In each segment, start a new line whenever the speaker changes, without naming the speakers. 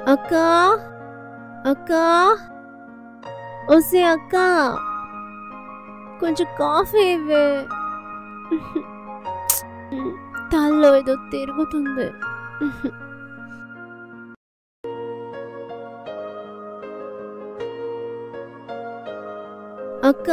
అక్క అక్క వస్తే అక్క కొంచెం కాఫీ ఇవ్వే తల్లో ఏదో తిరుగుతుంది అక్క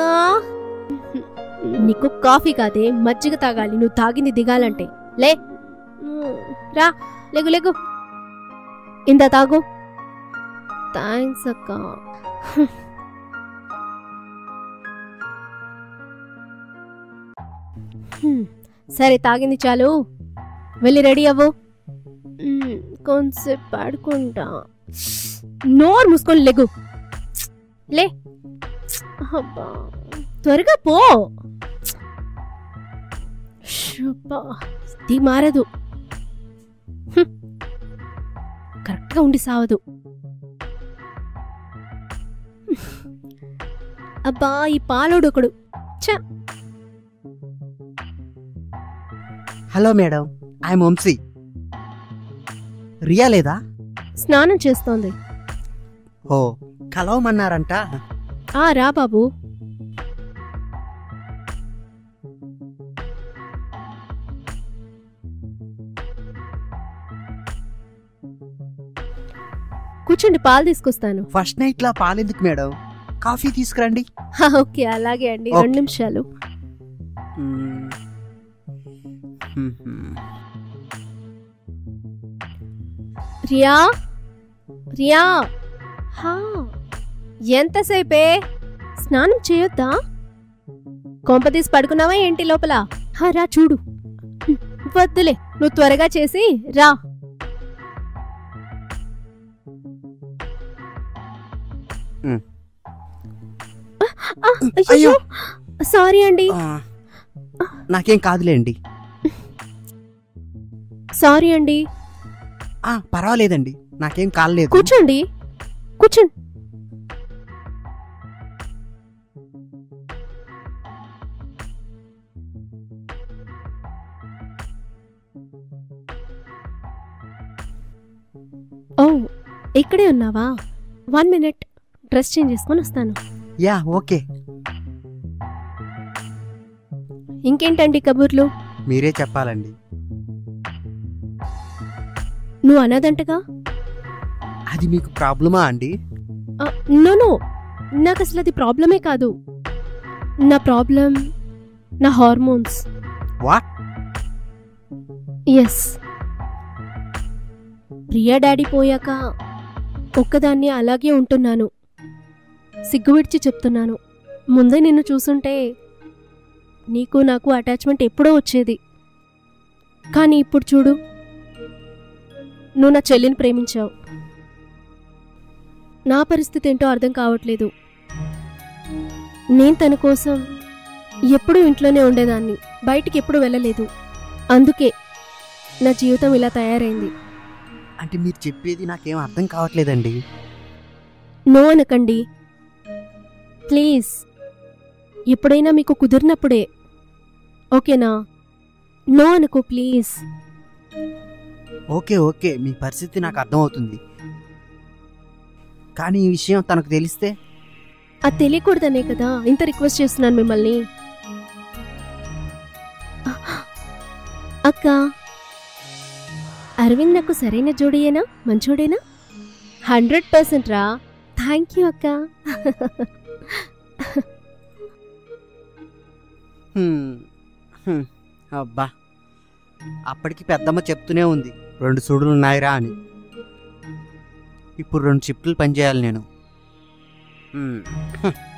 నీకు కాఫీ కాదే మజ్జిగ తాగాలి నువ్వు తాగింది దిగాలంటే లే రా లేగు లేగు ఇంత తాగు థ్యాంక్స్ అక్క హ్మ్, సరే తాగింది చాలు వెళ్ళి రెడీ అవ్వు మ్, కొంచెంసేపు పడుకుంటా నోరు మూసుకొని లెగు లే అబ్బా త్వరగా పో షబ్బా, ఇది మారదు హ్మ్. కరెక్ట్గా ఉండి సావదు అబ్బా ఈ పాలోడు ఒకడు
hello madam I'm Vamsi Riya లేదా
స్నానం చేస్తోంది
ఓ కలవమన్నారంట
ఆ రా బాబు కూర్చోండి పాలు తీసుకొస్తాను
ఫస్ట్ నైట్ లా పాలెందుకు మేడం కాఫీ తీసుకురండి
హా, ఓకే అలాగే అండి
ఓకే.
రెండు నిమిషాలు
మ్మ్. మ్మ్.
రియా రియా హా ఎంతసేపే స్నానం చేయొద్దా కొంపతీసి పడుకున్నావా ఏంటి లోపల హా, రా చూడు హ్మ్, వద్దులే నువ్వు త్వరగా చేసి రా
మ్.
ఆ, అయ్యో సారీ అండి
ఆ, నాకేం కాదులేండి
సారీ అండి
ఆ, పర్వాలేదండి నాకేం కాలేదు
కూర్చోండి కూర్చోండి ఓ ఇక్కడే ఉన్నావా వన్ మినిట్ డ్రెస్ చేంజ్ చేసుకొని వస్తాను
యా ఓకే
ఇంకేంటండి కబుర్లు
మీరే చెప్పాలండి
నువ్వు అన్నదంటగా
అది మీకు ప్రాబ్లమా అండి
నో నో నాకు అసలు అది ప్రాబ్లమే కాదు నా ప్రాబ్లం నా hormones
what
is Priya daddy పోయాక ఒక్కదాన్ని అలాగే ఉంటున్నాను సిగ్గు విడిచి చెప్తున్నాను ముందే నిన్ను చూసుంటే నీకు నాకు అటాచ్మెంట్ ఎప్పుడో వచ్చేది కానీ ఇప్పుడు చూడు నువ్వు నా చెల్లిని ప్రేమించావు నా పరిస్థితి ఏంటో అర్థం కావట్లేదు నేను తన కోసం ఎప్పుడూ ఇంట్లోనే ఉండేదాన్ని బయటికి ఎప్పుడు వెళ్ళలేదు అందుకే నా జీవితం ఇలా తయారైంది
అంటే మీరు చెప్పేది నాకేం అర్థం కావట్లేదండి
నో అనకండి ప్లీజ్ ఎప్పుడైనా మీకు కుదిరినప్పుడే ఓకేనా నో అనుకో ప్లీజ్
ఓకే ఓకే మీ పరిస్థితి నాకు అర్థమవుతుంది కానీ ఈ విషయం తనకు తెలిస్తే
అది తెలియకూడదనే కదా ఇంత రిక్వెస్ట్ చేస్తున్నాను మిమ్మల్ని అక్క అరవింద్ నాకు సరైన జోడియేనా మంచోడేనా హండ్రెడ్ పర్సెంట్ రా థ్యాంక్ యూ అక్క
హ్మ్, హ్మ్, అబ్బా అప్పటికి పెద్దమ్మ చెప్తూనే ఉంది రెండు సుడులు ఉన్నాయిరా అని ఇప్పుడు రెండు షిఫ్ట్లు పనిచేయాలి నేను హ్మ్, హ్మ్.